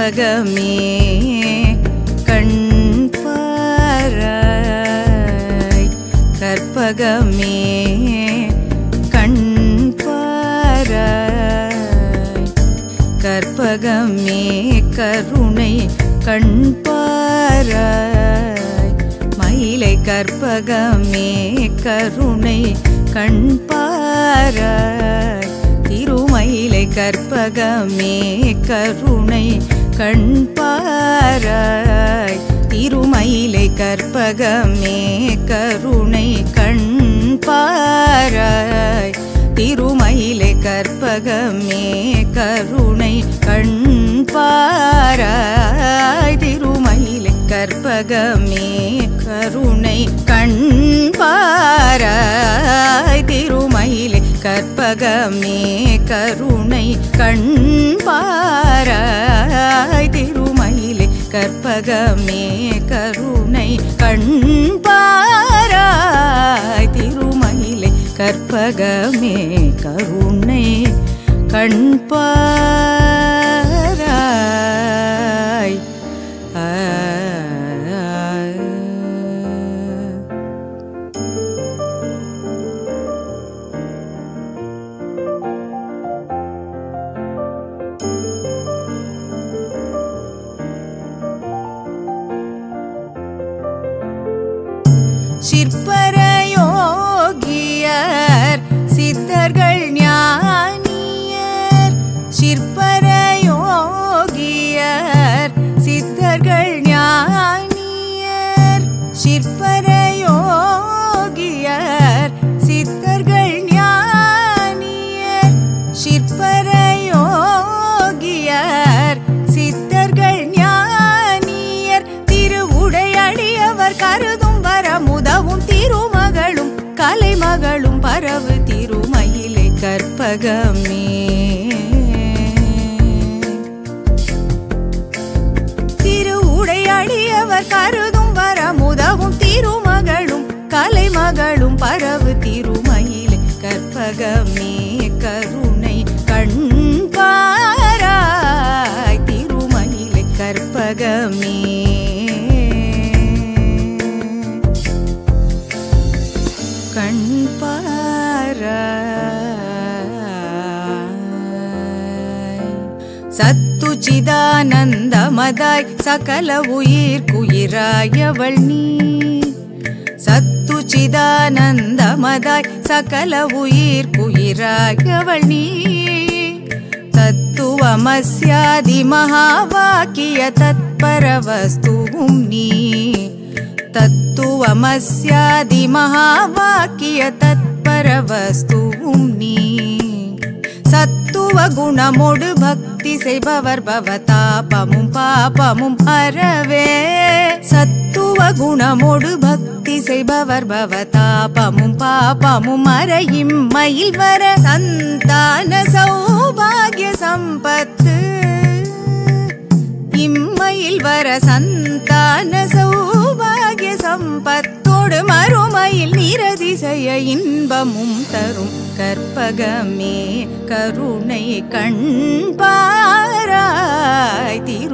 கற்பகமே கண் பாராய் கற்பகமே கண் பாராய் கற்பகமே கருணை கண் பாராய் மயிலை கற்பகமே கருணை கண் பாராய் திருமயிலை கற்பகமே கருணை கண் பாராய் திருமயிலை கற்பகமே கருணை கண் பாராய் திருமயிலை கற்பகமே கருணை கண் பாராய் திருமயிலை கற்பகமே கருணை கண் பாராய் திருமயிலை கற்பகமே கருணை கண் பாராய் திருமயிலை கற்பகமே கருணை கண் பாராய் திருமயிலை கற்பகமே கருணை கண் பாராய் ஆ சிற்பரயோகியர் சித்தர்கள் ஞானியர் சிற்பரயோகியர் சித்தர்கள் ஞானியர் சிற்பரயோகியர் சித்தர்கள் ஞானியர் சிற்பரயோகியர் சித்தர்கள் ஞானியர் திருவுடையடியவர் கருதும் வரமுதவும் திருமகளும் கலைமகளும் பரவு திருமயிலை கற்பகமே திருவுடையடியவர் கருதும் வரமுதவும் திருமகளும் கலைமகளும் பரவு திருமயிலை கற்பகமே கருணை கண் பாராய் திருமயிலை கற்பகமே கண் பாராய் சத்துச்சிதானந்தமதாய் சகல உயிர் குயிராயவள் நீ சத்துச்சிதானந்தமதாய் சகல உயிர் குயிராயவள் நீ தத்துவமஸ்யாதி மகாவாக்கிய தத்பரவஸ்துவும் நீ தத்துவமஸ்யாதி மகாவாக்கிய தத்பரவஸ்துவும் நீ சத்துவ குணமோடு பக்தி செய்பவர் பவதாபமும் பாபமும் அறவே சத்துவ குணமோடு பக்தி செய்பவர் பவதாபமும் பாபமும் அறையும் மயில் வர சந்தான சௌபாகிய சம்பத்து இம்மையில் வர சந்தான சௌபாகிய சம்பத்தோடு மறுமையில் நிரதிசய இன்பமும் தரும் கற்பகமே கருணை கண் பாராய் திரு